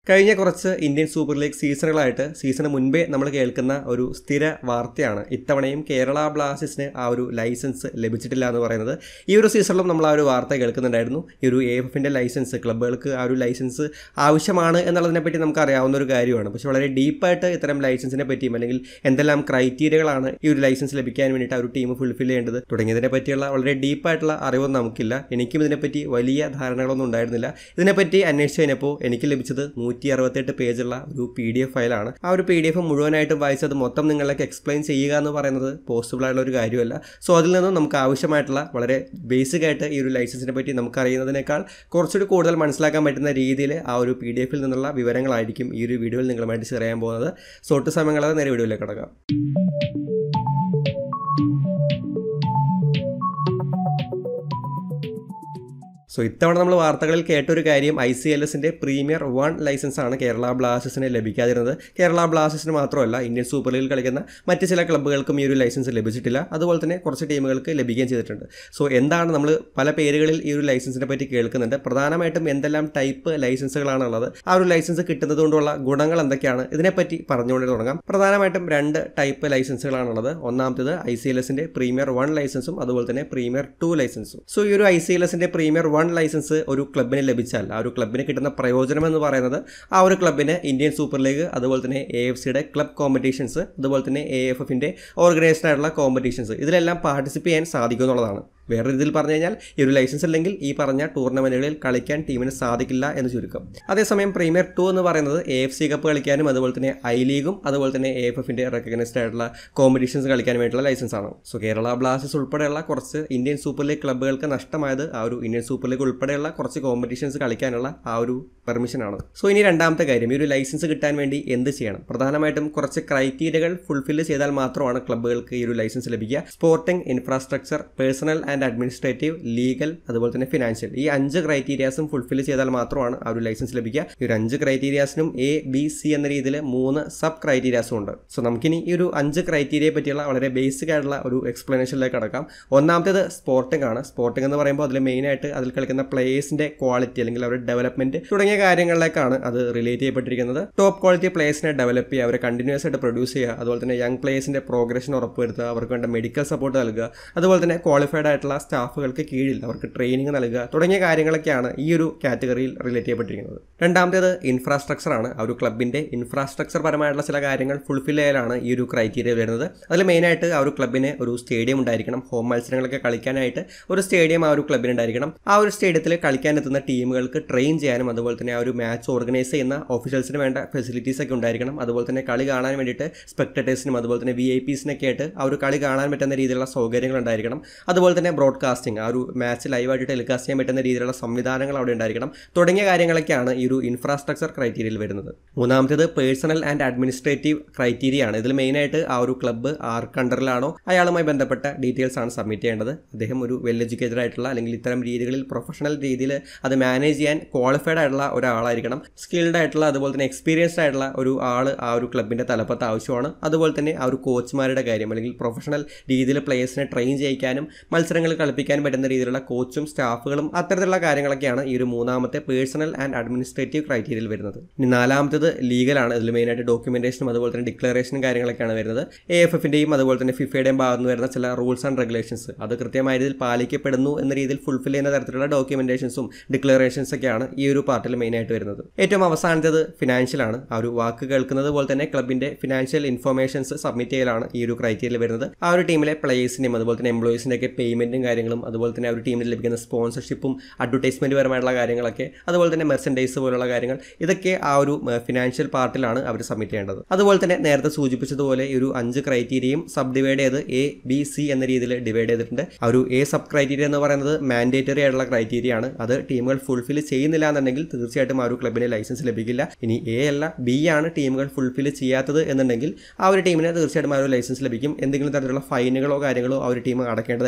കഴിഞ്ഞ കുറച്ച് Indian super league സീസണുകളായിട്ട് സീസണ് മുൻപേ നമ്മൾ കേൾക്കുന്ന ഒരു സ്ഥിര വാർത്തയാണ് ഇത്തവണയും കേരള ബ്ലാസ്റ്റേഴ്സിന് ആ ഒരു ലൈസൻസ് ലഭിച്ചിട്ടില്ല എന്ന് പറയുന്നത് ഈ ഒരു സീസണിലും നമ്മൾ ആ ഒരു വാർത്ത കേൾക്കുന്നുണ്ടായിരുന്നു ഈ ഒരു എ എഫിൻ്റെ ലൈസൻസ് ക്ലബ്ബുകൾക്ക് ആ ഒരു ലൈസൻസ് ആവശ്യമാണ് എന്നുള്ളതിനെ പറ്റി നമുക്ക് അറിയാവുന്ന ഒരു കാര്യമാണ് പക്ഷേ വളരെ ഡീപ്പായിട്ട് ഇത്തരം ലൈസൻസിനെ പറ്റിയും അല്ലെങ്കിൽ എന്തെല്ലാം ക്രൈറ്റീരിയകളാണ് ഈ ഒരു ലൈസൻസ് ലഭിക്കാൻ വേണ്ടിയിട്ട് ആ ഒരു ടീം ഫുൾഫിൽ ചെയ്യേണ്ടത് തുടങ്ങിയതിനെ പറ്റിയുള്ള വളരെ ഡീപ്പായിട്ടുള്ള അറിവൊന്നും നമുക്കില്ല എനിക്കും ഇതിനെപ്പറ്റി വലിയ ധാരണകളൊന്നും ഉണ്ടായിരുന്നില്ല ഇതിനെപ്പറ്റി അന്വേഷിച്ച് കഴിഞ്ഞപ്പോൾ എനിക്ക് ലഭിച്ചത് നൂറ്റി അറുപത്തെട്ട് പേജുള്ള ഒരു പി ഡി എഫ് ഫയലാണ് ആ ഒരു പി ഡി എഫ് മുഴുവനായിട്ടും വായിച്ചത് മൊത്തം നിങ്ങളിലേക്ക് എക്സ്പ്ലെയിൻ ചെയ്യുക എന്ന് പറയുന്നത് പോസിബിൾ ആയിട്ടുള്ള ഒരു കാര്യമല്ല സോ അതിൽ നിന്നും നമുക്ക് ആവശ്യമായിട്ടുള്ള വളരെ ബേസിക് ആയിട്ട് ഈ ഒരു ലൈസൻസിനെ പറ്റി നമുക്ക് അറിയുന്നതിനേക്കാൾ കുറച്ചുകൂടി കൂടുതൽ മനസ്സിലാക്കാൻ പറ്റുന്ന രീതിയിൽ ആ ഒരു പി ഡി എഫിൽ നിന്നുള്ള വിവരങ്ങളായിരിക്കും ഈ ഒരു വീഡിയോയിൽ നിങ്ങളുമായിട്ട് ഷെയർ ചെയ്യാൻ പോകുന്നത് സോട്ട് സമയങ്ങളെ നേരെ വീഡിയോയിലേക്ക് കിടക്കാം സോ ഇത്തവണ നമ്മൾ വാർത്തകളിൽ കേട്ടൊരു കാര്യം ഐ സി എൽ എസിൻ്റെ പ്രീമിയർ വൺ ലൈസൻസ് ആണ് കേരള ബ്ലാസ്റ്റേഴ്സിന് ലഭിക്കാതിരുന്നത് കേരള ബ്ലാസ്റ്റേഴ്സിന് മാത്രമല്ല ഇന്ത്യൻ സൂപ്പർ ലീഗിൽ കളിക്കുന്ന മറ്റ് ചില ക്ലബ്ബുകൾക്കും ഈ ഒരു ലൈസൻസ് ലഭിച്ചിട്ടില്ല അതുപോലെ തന്നെ കുറച്ച് ടീമുകൾക്ക് ലഭിക്കുകയും ചെയ്തിട്ടുണ്ട് സോ എന്താണ് നമ്മൾ പല പേരുകളിൽ ഈ ഒരു ലൈസൻസിനെ പറ്റി കേൾക്കുന്നുണ്ട് പ്രധാനമായിട്ടും എന്തെല്ലാം ടൈപ്പ് ലൈസൻസുകളാണ് ഉള്ളത് ആ ഒരു ലൈസൻസ് കിട്ടുന്നത് കൊണ്ടുള്ള ഗുണങ്ങൾ എന്തൊക്കെയാണ് ഇതിനെപ്പറ്റി പറഞ്ഞുകൊണ്ട് തുടങ്ങാം പ്രധാനമായിട്ടും രണ്ട് ടൈപ്പ് ലൈസൻസുകളാണുള്ളത് ഒന്നാമത്തേത് ഐ സി എൽ എസിൻ്റെ പ്രീമിയർ വൺ ലൈസൻസും അതുപോലെ തന്നെ പ്രീമിയർ ടു ലൈസൻസും സോ ഈ ഒരു ഐ സി എൽ എസിൻ്റെ പ്രീമിയർ വൺ ലൈസൻസ് ഒരു ക്ലബിന് ലഭിച്ചാൽ ആ ഒരു ക്ലബിന് കിട്ടുന്ന പ്രയോജനം എന്ന് പറയുന്നത് ആ ഒരു ക്ലബിന് ഇന്ത്യൻ സൂപ്പർ ലീഗ് അതുപോലെ തന്നെ എ എഫ് സിയുടെ ക്ലബ് കോമ്പറ്റീഷൻസ് അതുപോലെ തന്നെ എ എഫ് എഫിൻ്റെ ഓർഗനൈസ്ഡ് ആയിട്ടുള്ള കോമ്പറ്റീഷൻസ് ഇതിലെല്ലാം പാർട്ടിസിപ്പേറ്റ് ചെയ്യാൻ സാധിക്കും എന്നുള്ളതാണ് വേറെ രീതിയിൽ പറഞ്ഞു കഴിഞ്ഞാൽ ഈ ഒരു ലൈസൻസ് ഇല്ലെങ്കിൽ ഈ പറഞ്ഞ ടൂർണമെൻറ്റുകളിൽ കളിക്കാൻ ടീമിന് സാധിക്കില്ല എന്ന് ചുരുക്കം അതേസമയം പ്രീമിയർ ടു എന്ന് പറയുന്നത് എ എഫ് സി കപ്പ് കളിക്കാനും അതുപോലെ തന്നെ ഐ ലീഗും അതുപോലെ തന്നെ എ എഫ് എഫിൻ്റെ റെക്കഗ്നൈസ്ഡ് ആയിട്ടുള്ള കോമ്പറ്റീഷൻസ് കളിക്കാൻ വേണ്ടിയിട്ടുള്ള ലൈസൻസ് ആണ് സോ കേരള ബ്ലാസ്റ്റേഴ്സ് ഉൾപ്പെടെയുള്ള കുറച്ച് ഇന്ത്യൻ സൂപ്പർ ലീഗ് ക്ലബ്ബുകൾക്ക് നഷ്ടമായത് ആ ഒരു ഇന്ത്യൻ സൂപ്പർ ലീഗ് ഉൾപ്പെടെയുള്ള കുറച്ച് കോമ്പറ്റീഷൻസ് കളിക്കാനുള്ള ആ ഒരു പെർമിഷൻ ആണ് സോ ഇനി രണ്ടാമത്തെ കാര്യം ഈ ഒരു ലൈസൻസ് കിട്ടാൻ വേണ്ടി എന്ത് ചെയ്യണം പ്രധാനമായിട്ടും കുറച്ച് ക്രൈറ്റീരിയകൾ ഫുൾഫിൽ ചെയ്താൽ മാത്രമാണ് ക്ലബ്ബുകൾക്ക് ഈ ഒരു ലൈസൻസ് ലഭിക്കുക sporting infrastructure personnel and administrative legal അതുപോലെ തന്നെ ഫിനാൻഷ്യൽ ഈ അഞ്ച് ക്രൈറ്റീരിയാസും ഫുൾഫിൽ ചെയ്താൽ മാത്രമാണ് ആ ഒരു ലൈസൻസ് ലഭിക്കുക ഈ ഒരു അഞ്ച് ക്രൈറ്റീരിയാസിനും എ ബി സി എന്ന രീതിയിൽ മൂന്ന് സബ് ക്രൈറ്റീരിയാസും ഉണ്ട് സോ നമുക്കിനി ഈ ഒരു അഞ്ച് ക്രൈറ്റീരിയയെ പറ്റിയുള്ള വളരെ ബേസിക് ആയിട്ടുള്ള ഒരു എക്സ്പ്ലനേഷനിലേക്ക് കടക്കാം ഒന്നാമത്തേത് സ്പോർട്ടിംഗ് ആണ് സ്പോർട്ടിംഗ് എന്ന് പറയുമ്പോൾ അതിൽ മെയിനായിട്ട് അതിൽ കളിക്കുന്ന പ്ലേയേഴ്സിന്റെ ക്വാളിറ്റി അല്ലെങ്കിൽ അവരുടെ ഡെവലപ്മെന്റ് തുടങ്ങിയ കാര്യങ്ങളിലേക്കാണ് അത് റിലേറ്റ് ചെയ്യപ്പെട്ടിരിക്കുന്നത് ടോപ്പ് ക്വാളിറ്റി പ്ലേയേഴ്സിനെ ഡെവലപ്പ് ചെയ്യുക അവരെ കണ്ടിന്യൂസ് ആയിട്ട് പ്രൊഡ്യൂസ് ചെയ്യുക അതുപോലെ തന്നെ യങ് പ്ലേയേഴ്സിന്റെ പ്രോഗ്രഷൻ ഉറപ്പുവരുത്തുക അവർക്ക് വേണ്ട മെഡിക്കൽ സപ്പോർട്ട് നൽകുക അതുപോലെ തന്നെ ക്വാളിഫൈഡ് ആയിട്ടുള്ള സ്റ്റാഫുകൾക്ക് കീഴിൽ അവർക്ക് ട്രെയിനിങ് നൽകുക തുടങ്ങിയ കാര്യങ്ങളൊക്കെയാണ് ഈ ഒരു കാറ്റഗറിയിൽ റിലേറ്റ് ചെയ്യപ്പെട്ടിരിക്കുന്നത് രണ്ടാമത്തേത് ഇൻഫ്രാസ്ട്രക്ചർ ആണ് ആ ഒരു ക്ലബിന്റെ ഇൻഫ്രാസ്ട്രക്ചർ പരമായിട്ടുള്ള ചില കാര്യങ്ങൾ ഫുൾഫിൽ ചെയ്യലാണ് ഈ ഒരു ക്രൈറ്റീരിയ വരുന്നത് അതിൽ മെയിനായിട്ട് ആ ഒരു ക്ലബിന് ഒരു സ്റ്റേഡിയം ഉണ്ടായിരിക്കണം ഹോം മത്സരങ്ങളൊക്കെ കളിക്കാനായിട്ട് ഒരു സ്റ്റേഡിയം ആ ഒരു ക്ലബിന് ഉണ്ടായിരിക്കണം ആ ഒരു സ്റ്റേഡിയത്തിൽ കളിക്കാൻ എത്തുന്ന ടീമുകൾക്ക് ട്രെയിൻ ചെയ്യാനും അതുപോലെ തന്നെ ആ ഒരു മാച്ച് ഓർഗനൈസ് ചെയ്യുന്ന ഓഫീഷ്യൽസിന് വേണ്ട ഫെസിലിറ്റീസ് ഒക്കെ ഉണ്ടായിരിക്കണം അതുപോലെ തന്നെ കളി കാണാൻ വേണ്ടിയിട്ട് സ്പെക്ടേഴ്സിനും അതുപോലെ തന്നെ വി ഐ പീസിനൊക്കെ ആയിട്ട് ആ ഒരു കളി കാണാൻ പറ്റുന്ന രീതിയിലുള്ള സൗകര്യങ്ങൾ ഉണ്ടായിരിക്കണം അതുപോലെ തന്നെ ബ്രോഡ്കാസ്റ്റിംഗ് ആ ഒരു മാച്ച് ലൈവായിട്ട് ടെലികാസ്റ്റ് ചെയ്യാൻ പറ്റുന്ന രീതിയിലുള്ള സംവിധാനങ്ങൾ അവിടെ ഉണ്ടായിരിക്കണം തുടങ്ങിയ കാര്യങ്ങളൊക്കെയാണ് ഈ ഒരു ഇൻഫ്രാസ്ട്രക്ചർ ക്രൈറ്റീരിയയിൽ വരുന്നത് മൂന്നാമത്തേത് പേഴ്സണൽ ആൻഡ് അഡ്മിനിസ്ട്രേറ്റീവ് ക്രൈറ്റീരിയ ആണ് ഇതിൽ മെയിനായിട്ട് ആ ഒരു ക്ലബ്ബ് ആർക്ക് അണ്ടറിലാണോ അയാളുമായി ബന്ധപ്പെട്ട ഡീറ്റെയിൽസ് ആണ് സബ്മിറ്റ് ചെയ്യേണ്ടത് അദ്ദേഹം ഒരു വെൽ എഡ്യൂക്കേറ്റഡ് ആയിട്ടുള്ള അല്ലെങ്കിൽ ഇത്തരം രീതികളിൽ പ്രൊഫഷണൽ രീതിയിൽ അത് മാനേജ് ചെയ്യാൻ ക്വാളിഫൈഡ് ആയിട്ടുള്ള ഒരാളായിരിക്കണം സ്കിൽഡ് ആയിട്ടുള്ള അതുപോലെ തന്നെ എക്സ്പീരിയൻസ്ഡ് ആയിട്ടുള്ള ഒരു ആൾ ആ ഒരു ക്ലബിൻ്റെ തലപ്പത്ത് ആവശ്യമാണ് അതുപോലെ തന്നെ ആ ഒരു കോച്ച്മാരുടെ കാര്യം അല്ലെങ്കിൽ പ്രൊഫഷണൽ രീതിയിൽ പ്ലേയേഴ്സിനെ ട്രെയിൻ ചെയ്യിക്കാനും മത്സരങ്ങൾ കളിപ്പിക്കാൻ പറ്റുന്ന രീതിയിലുള്ള കോച്ചും സ്റ്റാഫുകളും അത്തരത്തിലുള്ള കാര്യങ്ങളൊക്കെയാണ് ഈ ഒരു മൂന്നാമത്തെ പേഴ്സണൽ ആൻഡ് അഡ്മിനിസ്ട്രേറ്റീവ് ക്രൈറ്റീരിയയിൽ വരുന്നത് ഇനി നാലാമത്തേത് ലീഗലാണ് ഇതിൽ മെയിനായിട്ട് ഡോക്യുമെന്റേഷനും അതുപോലെ തന്നെ ഡിക്ലറേഷനും കാര്യങ്ങളൊക്കെയാണ് വരുന്നത് എ എഫ് എഫിൻ്റെയും അതുപോലെ തന്നെ ഫിഫയുടെയും ഭാഗത്ത് നിന്ന് വരുന്ന ചില റൂൾസ് ആൻഡ് റെഗുലേഷൻസ് അത് കൃത്യമായ രീതിയിൽ പാലിക്കപ്പെടുന്നു എന്ന രീതിയിൽ ഫുൾഫിൽ ചെയ്യുന്ന തരത്തിലുള്ള ഡോക്യുമെന്റേഷൻസും ഡിക്ലറേഷൻസ് ഒക്കെയാണ് ഈ ഒരു പാർട്ടിൽ മെയിനായിട്ട് വരുന്നത് ഏറ്റവും അവസാനത്തേത് ഫിനാൻഷ്യൽ ആണ് ആ ഒരു വാക്ക് കേൾക്കുന്നത് പോലെ തന്നെ ക്ലബിന്റെ ഫിനാൻഷ്യൽ ഇൻഫർമേഷൻസ് സബ്മിറ്റ് ചെയ്യലാണ് ഈ ഒരു ക്രൈറ്റീരിയയിൽ വരുന്നത് ആ ഒരു ടീമിലെ പ്ലേയേഴ്സിനെയും അതുപോലെ തന്നെ എംപ്ലോയീസിൻ്റെ ഒക്കെ പേയ്മെന്റും കാര്യങ്ങളും അതുപോലെ തന്നെ ആ ഒരു ടീമിൽ ലഭിക്കുന്ന സ്പോൺസർഷിപ്പും അഡ്വർടൈസ്മെന്റ് പരമായിട്ടുള്ള കാര്യങ്ങളൊക്കെ അതുപോലെ തന്നെ മെർച്ചൻഡൈസ് പോലുള്ള കാര്യങ്ങൾ ഇതൊക്കെ ആ ഒരു ഫിനാൻഷ്യൽ പാർട്ടിലാണ് അവർ സബ്മിറ്റ് ചെയ്യേണ്ടത് അതുപോലെ തന്നെ നേരത്തെ സൂചിപ്പിച്ചതുപോലെ ഈ ഒരു അഞ്ച് ക്രൈറ്റീരിയയും സബ് ഡിവൈഡ് ചെയ്ത് എ ബി സി എന്ന രീതിയിൽ ഡിവൈഡ് ചെയ്തിട്ടുണ്ട് ആ ഒരു എ സബ് ക്രൈറ്റീരിയ എന്ന് പറയുന്നത് മാൻഡേറ്ററി ആയിട്ടുള്ള ക്രൈറ്റീരിയ ആണ് അത് ടീമുകൾ ഫുൾഫിൽ ചെയ്യുന്നില്ല എന്നുണ്ടെങ്കിൽ തീർച്ചയായിട്ടും ആ ഒരു ക്ലബിന് ലൈസൻസ് ലഭിക്കില്ല ഇനി എ അല്ല ബി ആണ് ടീമുകൾ ഫുൾഫിൽ ചെയ്യാത്തത് എന്നുണ്ടെങ്കിൽ ആ ഒരു ടീമിന് തീർച്ചയായിട്ടും ആ ഒരു ലൈസൻസ് ലഭിക്കും എന്തെങ്കിലും തരത്തിലുള്ള ഫൈനുകളോ കാര്യങ്ങളോ ആ ഒരു ടീം അടക്കേണ്ടതായിട്ട് വരും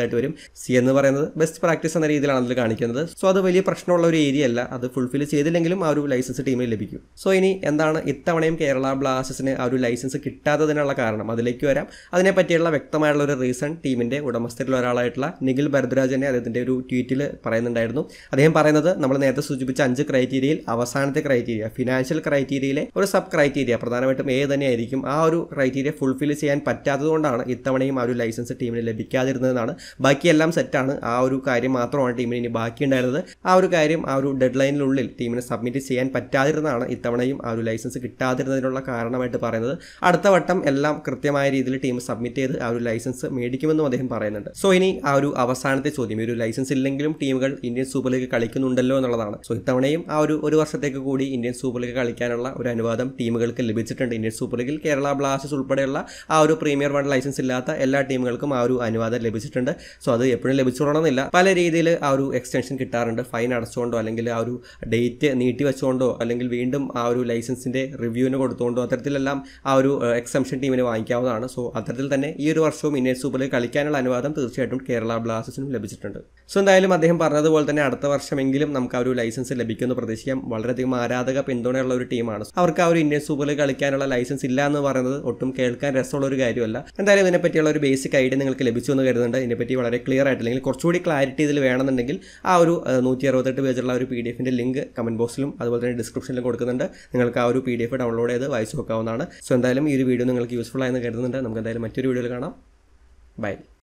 സി എന്ന് പറയുന്നത് ബെസ്റ്റ് പ്രാക്ടീസ് എന്ന രീതിയിലാണ് അതിൽ കാണിക്കുന്നത് സോ അത് വലിയ പ്രശ്നമുള്ള ഒരു ഏരിയ അല്ല അത് ഫുൾഫിൽ ചെയ്തില്ലെങ്കിലും ആ ഒരു ലൈസൻസ് ടീമിന് ലഭിക്കും സോ ഇനി എന്താണ് ഇത്തവണയും കേരള ബ്ലാസ്റ്റേഴ്സിന് ആ ഒരു ലൈസൻസ് കിട്ടാത്തതിനുള്ള കാരണം അതിലേക്ക് വരാം അതിനെപ്പറ്റിയുള്ള വ്യക്തമായുള്ള ഒരു റീസൺ ടീമിൻ്റെ ഉടമസ്ഥരിൽ ഒരാളായിട്ടുള്ള നിഖിൽ ഭരദ്വാജ് തന്നെ അദ്ദേഹത്തിൻ്റെ ഒരു ട്വീറ്റിൽ പറയുന്നുണ്ടായിരുന്നു അദ്ദേഹം പറയുന്നത് നമ്മൾ നേരത്തെ സൂചിപ്പിച്ച അഞ്ച് ക്രൈറ്റീരിയയിൽ അവസാനത്തെ ക്രൈറ്റീരിയ ഫിനാൻഷ്യൽ ക്രൈറ്റീരിയയിലെ ഒരു സബ് ക്രൈറ്റീരിയ പ്രധാനമായിട്ടും ഏത് തന്നെയായിരിക്കും ആ ഒരു ക്രൈറ്റീരിയ ഫുൾഫിൽ ചെയ്യാൻ പറ്റാത്തതുകൊണ്ടാണ് ഇത്തവണയും ആ ഒരു ലൈസൻസ് ടീമിന് ലഭിക്കാതിരുന്നതെന്നാണ് ബാക്കിയെല്ലാം സെറ്റാണ് ആ ഒരു കാര്യം മാത്രമാണ് ടീമിന് ഇനി ബാക്കിയുണ്ടായിരുന്നത് ആ ഒരു കാര്യം ആ ഒരു ഡെഡ് ലൈനിനുള്ളിൽ ടീമിന് സബ്മിറ്റ് ചെയ്യാൻ പറ്റാതിരുന്നതാണ് ഇത്തവണയും ആ ഒരു ലൈസൻസ് കിട്ടാതിരുന്നതിനുള്ള കാരണമായിട്ട് പറയുന്നത് അടുത്ത വട്ടം എല്ലാം കൃത്യമായ രീതിയിൽ ടീം സബ്മിറ്റ് ചെയ്ത് ആ ഒരു ലൈസൻസ് മേടിക്കുമെന്നും അദ്ദേഹം പറയുന്നുണ്ട് സോ ഇനി ആ ഒരു അവസാനത്തെ ചോദ്യം ഈ ഒരു ലൈസൻസ് ഇല്ലെങ്കിലും ടീമുകൾ ഇന്ത്യൻ സൂപ്പർ ലീഗ് കളിക്കുന്നുണ്ടല്ലോ എന്നുള്ളതാണ് സോ ഇത്തവണയും ആ ഒരു ഒരു വർഷത്തേക്ക് കൂടി ഇന്ത്യൻ സൂപ്പർ ലീഗ് കളിക്കാനുള്ള ഒരു അനുവാദം ടീമുകൾക്ക് ലഭിച്ചിട്ടുണ്ട് ഇന്ത്യൻ സൂപ്പർ ലീഗിൽ കേരള ബ്ലാസ്റ്റേഴ്സ് ഉൾപ്പെടെയുള്ള ആ ഒരു പ്രീമിയർ വൺ ലൈസൻസ് ഇല്ലാത്ത എല്ലാ ടീമുകൾക്കും ആ ഒരു അനുവാദം ലഭിച്ചിട്ടുണ്ട് സോ അത് എപ്പോഴും ലഭിച്ചോളണമെന്നില്ല പല രീതിയിൽ ആ ഒരു എക്സ്റ്റൻഷൻ കിട്ടാറുണ്ട് ഫൈൻ അടച്ചുകൊണ്ടോ അല്ലെങ്കിൽ ആ ഒരു ഡേറ്റ് നീട്ടി വെച്ചുകൊണ്ടോ അല്ലെങ്കിൽ വീണ്ടും ആ ഒരു ലൈസൻസിൻ്റെ റിവ്യൂവിന് കൊടുത്തുകൊണ്ടോ അത്തരത്തിലെല്ലാം ആ ഒരു എക്സംഷൻ ടീമിന് വാങ്ങിക്കാവുന്നതാണ് സോ അത്തരത്തിൽ തന്നെ ഈ ഒരു വർഷവും ഇന്ത്യൻ സൂപ്പർ ലീഗ് കളിക്കാനുള്ള അനുവാദം തീർച്ചയായിട്ടും കേരള ബ്ലാസ്റ്റേഴ്സിനും ലഭിച്ചിട്ടുണ്ട് സോ എന്തായാലും അദ്ദേഹം പറഞ്ഞതുപോലെ തന്നെ അടുത്ത വർഷമെങ്കിലും നമുക്ക് ആ ഒരു ലൈസൻസ് ലഭിക്കുമെന്ന് പ്രതീക്ഷിക്കാം വളരെയധികം ആരാധക പിന്തുണയുള്ള ഒരു ടീമാണ് അവർക്ക് ആ ഒരു ഇന്ത്യൻ സൂപ്പർ ലീഗ് കളിക്കാനുള്ള ലൈസൻസ് ഇല്ല എന്ന് പറയുന്നത് ഒട്ടും കേൾക്കാൻ രസമുള്ള ഒരു കാര്യമല്ല എന്തായാലും ഇതിനെപ്പറ്റിയുള്ള ഒരു ബേസിക് ഐഡിയ നിങ്ങൾക്ക് ലഭിച്ചു എന്ന് കരുതുന്നുണ്ട് ഇതിനെപ്പറ്റി വളരെ ക്ലിയർ ആയിട്ട് അല്ലെങ്കിൽ കുറച്ചുകൂടി ക്ലാരിറ്റി ഇതിൽ വേണമെന്നുണ്ടെങ്കിൽ ആ ഒരു നൂറ്റി അറുപത്തെട്ട് പേജുള്ള ഒരു പി ഡി എഫിൻ്റെ ലിങ്ക് കമൻറ്റ് ബോക്സിലും അതുപോലെ തന്നെ ഡിസ്ക്രിപ്ഷനിലും കൊടുക്കുന്നുണ്ട് നിങ്ങൾക്ക് ആ ഒരു പി ഡി എഫ് ഡൗൺലോഡ് ചെയ്ത് വായിച്ചു നോക്കാവുന്നതാണ് സോ എന്തായാലും ഈ ഒരു വീഡിയോ നിങ്ങൾക്ക് യൂസ്ഫുൾ ആയെന്ന് കരുതുന്നുണ്ട് നമുക്ക് എന്തായാലും മറ്റൊരു വീഡിയോയിൽ കാണാം ബൈ